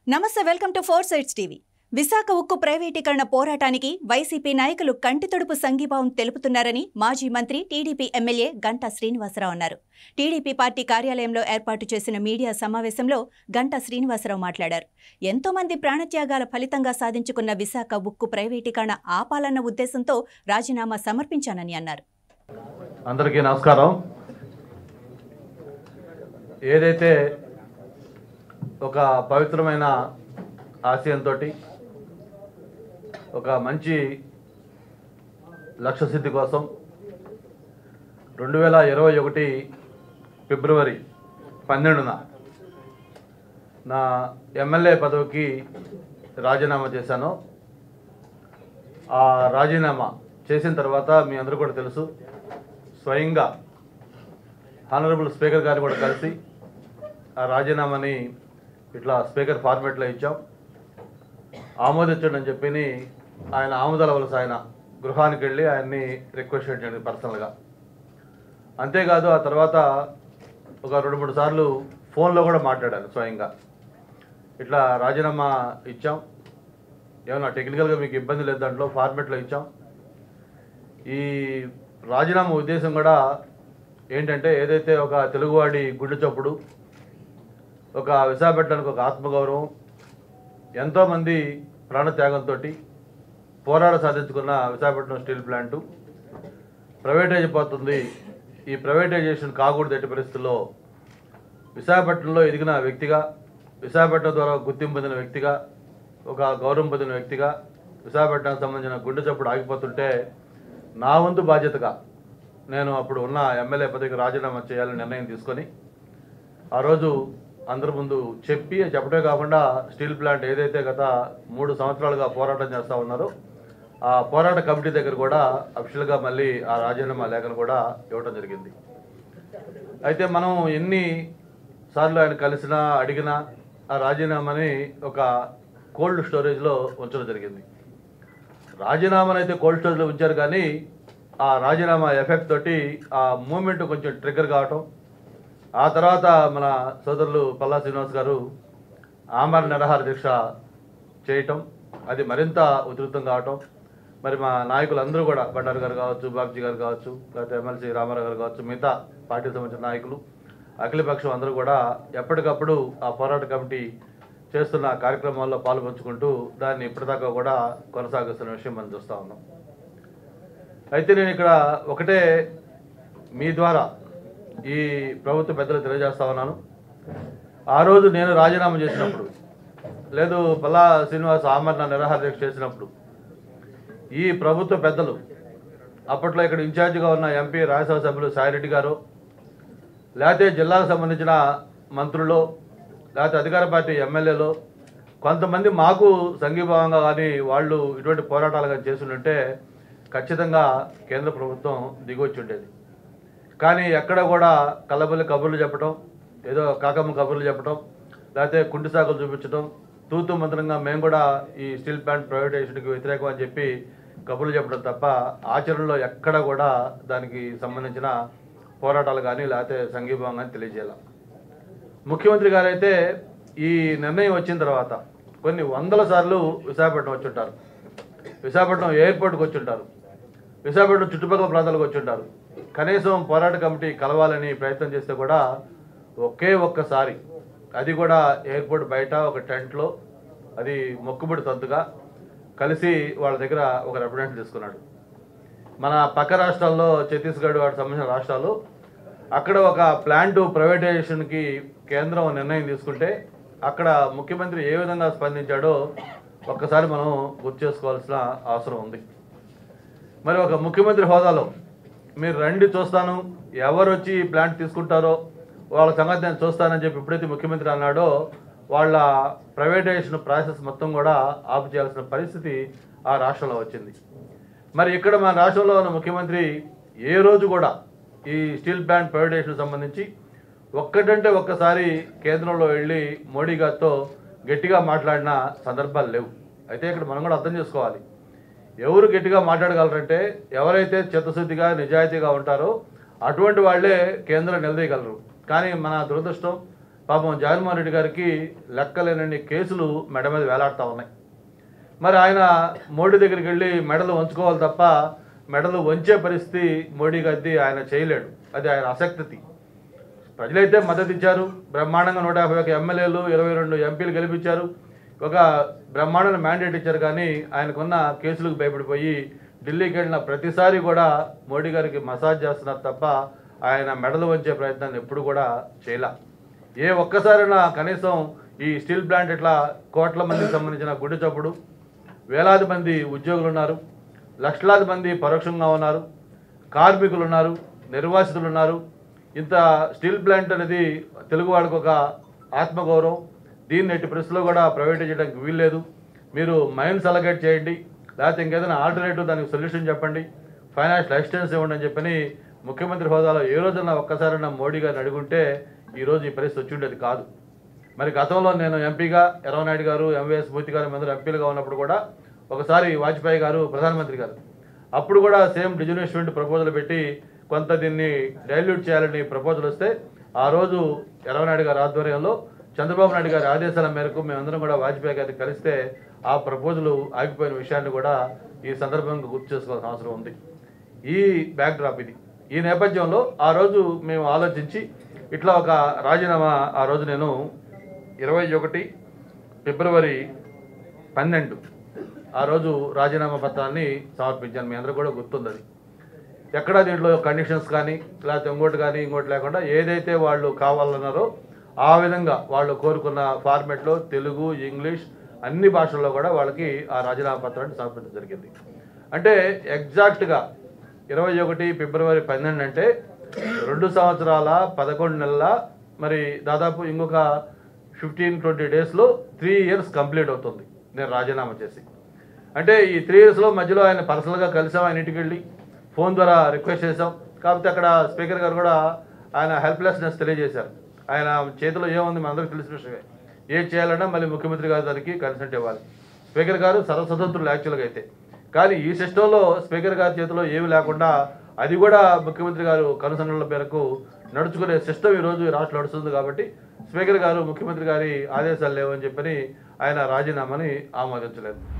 నమస్తే welcome to four sides TV Visakha ఉక్కు ప్రైవేటీకరణ పోరాటానికి వైసీపీ నాయకులు కంటితొడుపు సంఘీభావం తెలుపుతున్నారని మాజీ మంత్రి టీడీపీ ఎమ్మెల్యే గంటా శ్రీనివాసరావు అన్నారు టీడీపీ పార్టీ కార్యాలయంలో ఏర్పాటు చేసిన మీడియా సమావేశంలో గంటా శ్రీనివాసరావు మాట్లాడారు ఎంతో మంది ప్రాణత్యాగాల ఫలితంగా సాధించుకున్న విశాఖ ఉక్కు ప్రైవేటీకరణ ఆపాలన్న ఉద్దేశంతో రాజీనామా సమర్పించానని అన్నారు అందరికీ నమస్కారం ఏదైతే ఒక పవిత్రమైన ఆశయంతో ఒక మంచి లక్ష్య సిద్ధి కోసం రెండు వేల ఇరవై ఒకటి ఫిబ్రవరి పన్నెండున నా ఎమ్మెల్యే పదవికి రాజీనామా చేశాను ఆ రాజీనామా చేసిన తర్వాత మీ అందరూ కూడా తెలుసు స్వయంగా హానరబుల్ స్పీకర్ గారిని కూడా కలిసి ఆ రాజీనామాని ఇట్లా స్పీకర్ ఫార్మేట్లో ఇచ్చాం ఆమోదించండి అని చెప్పి ఆయన ఆమోదాల వలస ఆయన గృహానికి వెళ్ళి ఆయన్ని రిక్వెస్ట్ చేయండి పర్సనల్గా అంతేకాదు ఆ తర్వాత ఒక రెండు మూడు సార్లు ఫోన్లో కూడా మాట్లాడాను స్వయంగా ఇట్లా రాజీనామా ఇచ్చాం ఏమన్నా టెక్నికల్గా మీకు ఇబ్బంది లేదు దాంట్లో ఫార్మేట్లో ఇచ్చాం ఈ రాజీనామా ఉద్దేశం కూడా ఏంటంటే ఏదైతే ఒక తెలుగువాడి గుండె చప్పుడు ఒక విశాఖపట్నానికి ఒక ఆత్మగౌరవం ఎంతోమంది ప్రాణత్యాగంతో పోరాట సాధించుకున్న విశాఖపట్నం స్టీల్ ప్లాంటు ప్రైవేటైజ్ అయిపోతుంది ఈ ప్రైవేటైజేషన్ కాకూడదు ఎట్టి పరిస్థితుల్లో విశాఖపట్నంలో ఎదిగిన వ్యక్తిగా విశాఖపట్నం ద్వారా గుర్తింపు పొందిన వ్యక్తిగా ఒక గౌరవం పొందిన వ్యక్తిగా విశాఖపట్నానికి సంబంధించిన గుండె చప్పుడు ఆగిపోతుంటే నా వంతు బాధ్యతగా నేను అప్పుడు ఉన్న ఎమ్మెల్యే పదవికి రాజీనామా చేయాలని నిర్ణయం తీసుకొని ఆ రోజు అందరి ముందు చెప్పి చెప్పడమే కాకుండా స్టీల్ ప్లాంట్ ఏదైతే గత మూడు సంవత్సరాలుగా పోరాటం చేస్తూ ఉన్నారో ఆ పోరాట కమిటీ దగ్గర కూడా అఫిషియల్గా మళ్ళీ ఆ రాజీనామా లేఖను కూడా ఇవ్వడం జరిగింది అయితే మనం ఎన్ని సార్లు ఆయన కలిసినా అడిగినా ఆ రాజీనామాని ఒక కోల్డ్ స్టోరేజ్లో ఉంచడం జరిగింది రాజీనామాను అయితే కోల్డ్ స్టోరేజ్లో ఉంచారు కానీ ఆ రాజీనామా ఎఫెక్ట్ తోటి ఆ మూమెంట్ కొంచెం ట్రిగ్గర్ కావటం ఆ తర్వాత మన సోదరులు పల్లా శ్రీనివాస్ గారు ఆమరణ నిరాహార దీక్ష చేయటం అది మరింత ఉధృతం కావటం మరి మా నాయకులు అందరూ కూడా బండారు గారు కావచ్చు బాబ్జీ గారు కావచ్చు లేకపోతే ఎమ్మెల్సీ రామారావు గారు కావచ్చు మిగతా పార్టీకి సంబంధించిన నాయకులు అఖిలపక్షం అందరూ కూడా ఎప్పటికప్పుడు ఆ పోరాట కమిటీ చేస్తున్న కార్యక్రమాల్లో పాల్పంచుకుంటూ దాన్ని ఇప్పటిదాకా కూడా కొనసాగిస్తున్న విషయం మనం చూస్తూ ఉన్నాం అయితే నేను ఇక్కడ ఒకటే మీ ద్వారా ఈ ప్రభుత్వ పెద్దలు తెలియజేస్తా ఉన్నాను ఆ రోజు నేను రాజీనామా చేసినప్పుడు లేదు పల్లా శ్రీనివాస్ ఆమరణ నిరాహార దీక్ష చేసినప్పుడు ఈ ప్రభుత్వ పెద్దలు అప్పట్లో ఇక్కడ ఇన్ఛార్జిగా ఉన్న ఎంపీ రాజ్యసభ సభ్యులు సాయిరెడ్డి గారు లేకపోతే జిల్లాకు సంబంధించిన మంత్రులు లేకపోతే అధికార పార్టీ ఎమ్మెల్యేలు కొంతమంది మాకు సంఘీభావంగా కానీ వాళ్ళు ఇటువంటి పోరాటాలు కానీ చేస్తుంటే ఖచ్చితంగా కేంద్ర ప్రభుత్వం దిగొచ్చి ఉండేది కానీ ఎక్కడ కూడా కల్లబల్లి కబుర్లు చెప్పడం ఏదో కాకమ్మ కబుర్లు చెప్పడం లేకపోతే కుంటి సాకులు చూపించడం తూతు మంత్రంగా మేము కూడా ఈ స్టీల్ ప్లాంట్ ప్రైవేటైజేషన్కి వ్యతిరేకం అని చెప్పి కబుర్లు చెప్పడం తప్ప ఆచరణలో ఎక్కడ కూడా దానికి సంబంధించిన పోరాటాలు కానీ లేకపోతే సంఘీభావం కానీ తెలియజేయాలి ముఖ్యమంత్రి గారైతే ఈ నిర్ణయం వచ్చిన తర్వాత కొన్ని వందల సార్లు విశాఖపట్నం వచ్చి ఉంటారు విశాఖపట్నం ఎయిర్పోర్ట్కి వచ్చి ఉంటారు విశాఖపట్నం చుట్టుపక్కల ప్రాంతాలకు వచ్చి ఉంటారు కనీసం పోరాట కమిటీ కలవాలని ప్రయత్నం చేస్తే కూడా ఒకే ఒక్కసారి అది కూడా ఎయిర్పోర్ట్ బయట ఒక టెంట్లో అది మొక్కుబడి తంతుగా కలిసి వాళ్ళ దగ్గర ఒక రిప్రజెంట్ తీసుకున్నాడు మన పక్క రాష్ట్రాల్లో ఛత్తీస్గఢ్ వాటికి సంబంధించిన రాష్ట్రాలు అక్కడ ఒక ప్లాంట్ ప్రైవేటైజేషన్కి కేంద్రం నిర్ణయం తీసుకుంటే అక్కడ ముఖ్యమంత్రి ఏ విధంగా స్పందించాడో ఒక్కసారి మనం గుర్తు చేసుకోవాల్సిన అవసరం ఉంది మరి ఒక ముఖ్యమంత్రి హోదాలో మీరు రండి చూస్తాను ఎవరు వచ్చి ఈ ప్లాంట్ తీసుకుంటారో వాళ్ళ సంగతి నేను చూస్తానని చెప్పి ఎప్పుడైతే ముఖ్యమంత్రి అన్నాడో వాళ్ళ ప్రైవేటైజేషన్ ప్రాసెస్ మొత్తం కూడా ఆపు చేయాల్సిన పరిస్థితి ఆ రాష్ట్రంలో వచ్చింది మరి ఇక్కడ మన రాష్ట్రంలో ఉన్న ముఖ్యమంత్రి ఏ రోజు కూడా ఈ స్టీల్ ప్లాంట్ ప్రైవేటైజేషన్ సంబంధించి ఒక్కటంటే ఒక్కసారి కేంద్రంలో వెళ్ళి మోడీ గారితో గట్టిగా మాట్లాడిన సందర్భాలు లేవు అయితే ఇక్కడ మనం కూడా అర్థం చేసుకోవాలి ఎవరు గట్టిగా మాట్లాడగలరంటే ఎవరైతే చిత్తశుద్ధిగా నిజాయితీగా ఉంటారో అటువంటి వాళ్ళే కేంద్రం నిలదీయగలరు కానీ మన దురదృష్టం పాపం జగన్మోహన్ రెడ్డి గారికి లెక్కలేనన్ని కేసులు మెడ మీద వేలాడుతూ ఉన్నాయి మరి ఆయన మోడీ దగ్గరికి వెళ్ళి మెడలు వంచుకోవాలి తప్ప మెడలు వంచే పరిస్థితి మోడీ గారిది ఆయన చేయలేడు అది ఆయన అసక్తి ప్రజలైతే మద్దతు ఇచ్చారు బ్రహ్మాండంగా నూట యాభై ఒక ఎమ్మెల్యేలు ఇరవై రెండు ఎంపీలు గెలిపించారు ఒక బ్రహ్మాండమైన మ్యాండేట్ ఇచ్చారు కానీ ఆయనకున్న కేసులకు భయపడిపోయి ఢిల్లీకి వెళ్ళిన ప్రతిసారి కూడా మోడీ గారికి మసాజ్ చేస్తున్నారు తప్ప ఆయన మెడలు వంచే ప్రయత్నాన్ని ఎప్పుడు కూడా చేయలే ఏ ఒక్కసారైనా కనీసం ఈ స్టీల్ ప్లాంట్ ఇట్లా కోట్ల మందికి సంబంధించిన గుడ్డు చప్పుడు వేలాది మంది ఉద్యోగులు ఉన్నారు లక్షలాది మంది పరోక్షంగా ఉన్నారు కార్మికులు ఉన్నారు నిర్వాసితులు ఉన్నారు ఇంత స్టీల్ ప్లాంట్ అనేది తెలుగు వాళ్ళకు ఒక ఆత్మగౌరవం దీన్ని ఎట్టి పరిస్థితుల్లో కూడా ప్రైవేట్ చేయడానికి వీల్లేదు మీరు మైన్స్ అలగేట్ చేయండి లేకపోతే ఇంకేదైనా ఆల్టర్నేటివ్ దానికి సొల్యూషన్ చెప్పండి ఫైనాన్షియల్ అసిస్టెన్స్ ఇవ్వండి అని చెప్పని ముఖ్యమంత్రి హోదాలో ఏ రోజున ఒక్కసారైనా మోడీ గారిని అడుగుంటే ఈరోజు ఈ పరిస్థితి వచ్చి ఉండేది కాదు మరి గతంలో నేను ఎంపీగా ఎర్రవనాయుడు గారు ఎంవీఎస్ మూర్తి గారు అందరూ ఎంపీలుగా ఉన్నప్పుడు కూడా ఒకసారి వాజ్పేయి గారు ప్రధానమంత్రి గారు అప్పుడు కూడా సేమ్ డిజిన్వెస్ట్మెంట్ ప్రపోజల్ పెట్టి కొంత దీన్ని డైల్యూట్ చేయాలని ప్రపోజల్ వస్తే ఆ రోజు ఎర్రవనాయుడు గారి ఆధ్వర్యంలో చంద్రబాబు నాయుడు గారి ఆదేశాల మేరకు మేమందరం కూడా వాజ్పేయి గారిని కలిస్తే ఆ ప్రపోజల్ ఆగిపోయిన విషయాన్ని కూడా ఈ సందర్భంగా గుర్తు చేసుకోవాల్సిన అవసరం ఉంది ఈ బ్యాక్ డ్రాప్ ఇది ఈ నేపథ్యంలో ఆ రోజు మేము ఆలోచించి ఇట్లా ఒక రాజీనామా ఆ రోజు నేను ఇరవై ఒకటి ఫిబ్రవరి పన్నెండు ఆ రోజు రాజీనామా పత్రాన్ని సమర్పించాను మీ అందరూ కూడా గుర్తుంది అది ఎక్కడ దీంట్లో కండిషన్స్ కానీ లేకపోతే ఇంకోటి కానీ ఇంకోటి లేకుండా ఏదైతే వాళ్ళు కావాలన్నారో ఆ విధంగా వాళ్ళు కోరుకున్న ఫార్మెట్లో తెలుగు ఇంగ్లీష్ అన్ని భాషల్లో కూడా వాళ్ళకి ఆ రాజీనామా పత్రాన్ని సమర్పించడం జరిగింది అంటే ఎగ్జాక్ట్గా ఇరవై ఒకటి ఫిబ్రవరి పన్నెండు అంటే రెండు సంవత్సరాల పదకొండు నెలల మరి దాదాపు ఇంకొక ఫిఫ్టీన్ ట్వంటీ డేస్లో త్రీ ఇయర్స్ కంప్లీట్ అవుతుంది నేను రాజీనామా చేసి అంటే ఈ త్రీ ఇయర్స్లో మధ్యలో ఆయన పర్సనల్గా కలిసాం ఆయన ఇంటికి వెళ్ళి ఫోన్ ద్వారా రిక్వెస్ట్ చేసాం కాకపోతే అక్కడ స్పీకర్ గారు కూడా ఆయన హెల్ప్లెస్నెస్ తెలియజేశారు ఆయన చేతిలో ఏముంది మనందరికీ తెలిసిన విషయమే ఏం చేయాలన్నా మళ్ళీ ముఖ్యమంత్రి గారి దానికి కన్సెంట్ ఇవ్వాలి స్పీకర్ గారు సర్వస్వతంత్రులు యాక్చువల్గా అయితే కానీ ఈ సిస్టంలో స్పీకర్ గారి చేతిలో ఏమి లేకుండా అది కూడా ముఖ్యమంత్రి గారు కనుసన్నల మేరకు నడుచుకునే సిస్టమ్ ఈరోజు ఈ రాష్ట్రంలో నడుస్తుంది కాబట్టి స్పీకర్ గారు ముఖ్యమంత్రి గారి ఆదేశాలు లేవని చెప్పని ఆయన రాజీనామాని ఆమోదించలేదు